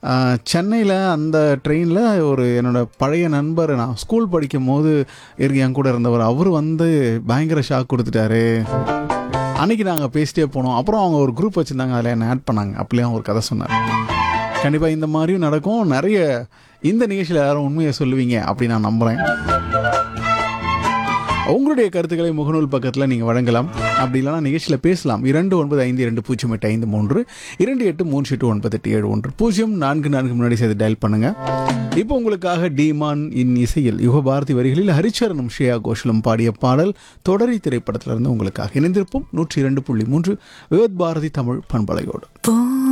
சென்னையில் அந்த ட்ரெயினில் ஒரு என்னோட பழைய நண்பர் நான் ஸ்கூல் படிக்கும் போது இரு- என் கூட இருந்தவர் அவர் வந்து பயங்கர ஷாக் கொடுத்துட்டாரு அன்னைக்கு நாங்கள் பேசிட்டே போனோம் அப்புறம் அவங்க ஒரு குரூப் வச்சுருந்தாங்க அதில் என்ன ஆட் பண்ணாங்க அப்படியே ஒரு கதை சொன்னார் கண்டிப்பாக இந்த மாதிரியும் நடக்கும் நிறைய இந்த நிகழ்ச்சியில் யாரும் உண்மையை சொல்லுவீங்க அப்படி நான் நம்புகிறேன் உங்களுடைய கருத்துக்களை முகநூல் பக்கத்தில் நீங்கள் வழங்கலாம் அப்படி இல்லைனா நிகழ்ச்சியில் பேசலாம் இரண்டு ஒன்பது ஐந்து இரண்டு பூஜ்ஜியம் எட்டு ஐந்து மூன்று இரண்டு எட்டு மூன்று எட்டு ஒன்பது எட்டு ஏழு ஒன்று பூஜ்ஜியம் நான்கு நான்கு முன்னாடி சேர்த்து டயல் பண்ணுங்க இப்போ உங்களுக்காக டீமான் இன் இசையில் யுகபாரதி வரிகளில் ஹரிச்சரனும் ஸ்ரேயா கோஷலும் பாடிய பாடல் தொடரி திரைப்படத்திலிருந்து உங்களுக்காக இணைந்திருப்போம் நூற்றி இரண்டு புள்ளி மூன்று விவத் பாரதி தமிழ் பண்பலையோடு போ